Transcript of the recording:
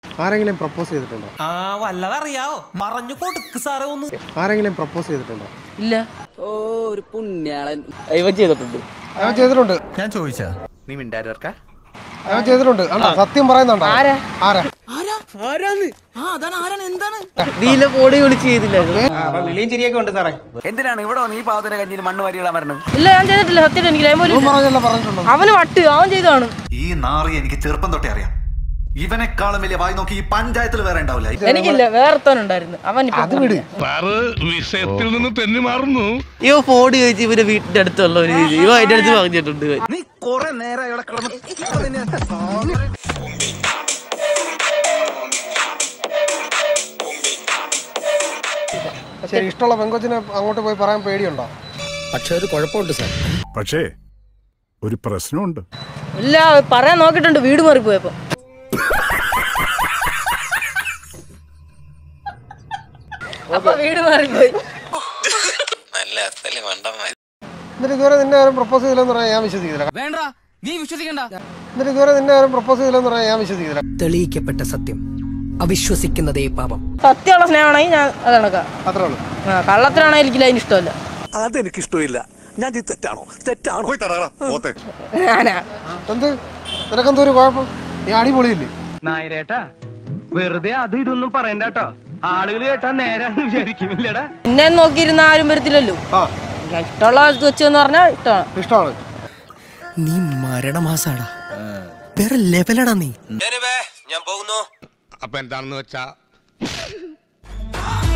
ആരെങ്കിലും പ്രപ്പോസ് ചെയ്തിട്ടുണ്ടോ ആ വല്ലതറിയാവോ പറഞ്ഞു കൊടുക്ക് സാറേ ഒന്ന് ആരെങ്കിലും പ്രപ്പോസ് ചെയ്തിട്ടുണ്ടോ ഇല്ല ഓ ഒരു പുണ്യാളൻ ഇവൻ ചെയ്തിട്ടുണ്ട് അയാൾ ചെയ്തിട്ടുണ്ട് ഞാൻ ചോദിച്ചാ നീ മിണ്ടായിരുക്ക അയാൾ ചെയ്തിട്ടുണ്ട് ആണോ സത്യം പറയുന്നുണ്ടോ ആരാ? ആരാ ആരാന്ന് ആ അതാണ് ആരാണ് എന്താണ് നീല ബോഡി വിളിച്ച് ചെയ്തില്ലായിരുന്നു വിളിയും ചിരിയൊക്കെ ഉണ്ട് സാറേ എന്തിനാണ് ഇവിടെ വന്ന് ഈ പാവത്തിന്റെ കഞ്ഞിൽ മണ്ണ് വാരികളാൻ വരണം ഇല്ല ഞാൻ ചെയ്തിട്ടില്ല സത്യം എനിക്ക് ലൈൻ പോലും ഇവൻ പറഞ്ഞല്ലോ പറഞ്ഞിട്ടുണ്ടോ അവന് വട്ട് അവൻ ചെയ്താണ് ഈ നാറി എനിക്ക് ചെറുപ്പം തൊട്ടേ അറിയാം ഇവനെക്കാളും വലിയ വായി നോക്കി ഈ പഞ്ചായത്തിൽ വേറെ ഉണ്ടാവില്ല എനിക്കില്ല വേറെത്തവനുണ്ടായിരുന്നു അവൻ ഇപ്പൊ അത് വിട് വിഷയത്തിൽ നിന്ന് തെന്നി മാറുന്നു ഇവ ഫോൺ ചോദിച്ചു ഇവന്റെ വീട്ടിന്റെ അടുത്തുള്ള ഒരു രീതി ഇവ അതിന്റെ അടുത്ത് പറഞ്ഞിട്ടുണ്ട് ഇവൻ. നീ കൊറേ നേരം ഇവിടെ കിടന്ന് ശരി ഇഷ്ടമുള്ള പെങ്കൊച്ചിനെ അങ്ങോട്ട് പോയി പറയാൻ പേടിയുണ്ടോ പക്ഷെ ഒരു കുഴപ്പമുണ്ട് സാർ പക്ഷേ ഒരു പ്രശ്നമുണ്ട് ഇല്ല പറയാൻ നോക്കിയിട്ടുണ്ട് വീട് മാറിപ്പോയപ്പോ അപ്പൊ വീട് മാറിപ്പോയി എന്നിട്ട് ഇതുവരെ നിന്നെ ആരും പ്രപ്പോസ് ചെയ്തില്ലെന്ന് പറയാൻ ഞാൻ വിശ്വസിക്കുന്നില്ല വേണ്ട നീ വിശ്വസിക്കണ്ട എന്നിട്ട് ഇതുവരെ നിന്നെ ആരും പ്രപ്പോസ് ചെയ്തില്ലെന്ന് പറയാൻ ഞാൻ വിശ്വസിക്കുന്നില്ല തെളിയിക്കപ്പെട്ട സത്യം അവിശ്വസിക്കുന്നതേ പാപം സത്യമുള്ള സ്നേഹമാണെങ്കിൽ ഞാൻ അത് കണക്കാ അത്രേ ഉള്ളൂ ആ, കള്ളത്തിനാണെങ്കിൽ എനിക്ക് അതിന് ഇഷ്ടമല്ല അതെനിക്ക് ഇഷ്ടമില്ല ഞാൻ ഇത് തെറ്റാണോ തെറ്റാണോ ഞാനാ എന്ത് നിനക്കെന്തോ ഒരു കുഴപ്പം നീ അടിപൊളിയില്ലേ നായരേട്ടാ വെറുതെ അത് ഇതൊന്നും പറയണ്ട കേട്ടോ ആളുകൾ കേട്ടാ നേരാന്ന് വിചാരിക്കുന്നില്ലടാ എന്നെ നോക്കിയിരുന്ന ആരും വരത്തില്ലല്ലോ ആ ഞാൻ ഇഷ്ടമുള്ള ആൾക്ക് വെച്ചെന്ന് പറഞ്ഞാൽ ഇഷ്ടമാണ് ഇഷ്ടമാണ് നീ മരണമാസാടാ വേറെ ലെവലടാ നീ അപ്പൊ എന്താണെന്ന് വെച്ചാ